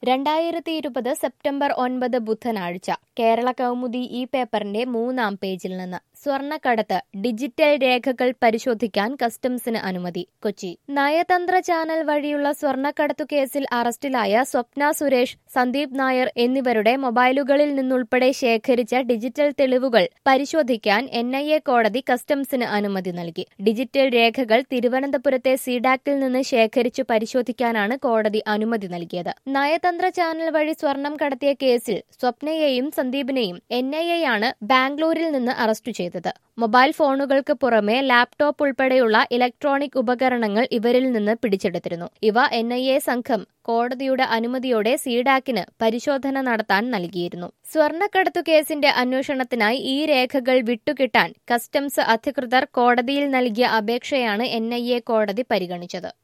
രണ്ടായിരത്തി ഇരുപത് സെപ്റ്റംബർ ഒൻപത് ബുധനാഴ്ച കേരള കൗമുദി ഈ പേപ്പറിന്റെ മൂന്നാം പേജിൽ നിന്ന് സ്വർണ്ണക്കടത്ത് ഡിജിറ്റൽ രേഖകൾ പരിശോധിക്കാൻ കസ്റ്റംസിന് അനുമതി കൊച്ചി നയതന്ത്ര ചാനൽ വഴിയുള്ള സ്വർണ്ണക്കടത്തു കേസിൽ അറസ്റ്റിലായ സ്വപ്ന സുരേഷ് സന്ദീപ് നായർ എന്നിവരുടെ മൊബൈലുകളിൽ നിന്നുൾപ്പെടെ ശേഖരിച്ച ഡിജിറ്റൽ തെളിവുകൾ പരിശോധിക്കാൻ എൻ ഐ എ കോടതി കസ്റ്റംസിന് അനുമതി നൽകി ഡിജിറ്റൽ രേഖകൾ തിരുവനന്തപുരത്തെ സീഡാക്കിൽ നിന്ന് ശേഖരിച്ചു പരിശോധിക്കാനാണ് കോടതി അനുമതി നൽകിയത് നയതന്ത്ര ചാനൽ വഴി സ്വർണം കടത്തിയ കേസിൽ സ്വപ്നയെയും സന്ദീപിനെയും എൻ ഐ എ ആണ് ബാംഗ്ലൂരിൽ നിന്ന് അറസ്റ്റ് ചെയ്തത് മൊബൈൽ ഫോണുകൾക്ക് പുറമെ ലാപ്ടോപ്പ് ഉൾപ്പെടെയുള്ള ഇലക്ട്രോണിക് ഉപകരണങ്ങൾ ഇവരിൽ നിന്ന് പിടിച്ചെടുത്തിരുന്നു ഇവ എൻ ഐ എ സംഘം കോടതിയുടെ അനുമതിയോടെ സീഡാക്കിന് പരിശോധന നടത്താൻ നൽകിയിരുന്നു സ്വർണ്ണക്കടത്തു കേസിന്റെ അന്വേഷണത്തിനായി ഈ രേഖകൾ വിട്ടുകിട്ടാൻ കസ്റ്റംസ് അധികൃതർ കോടതിയിൽ നൽകിയ അപേക്ഷയാണ് എൻ കോടതി പരിഗണിച്ചത്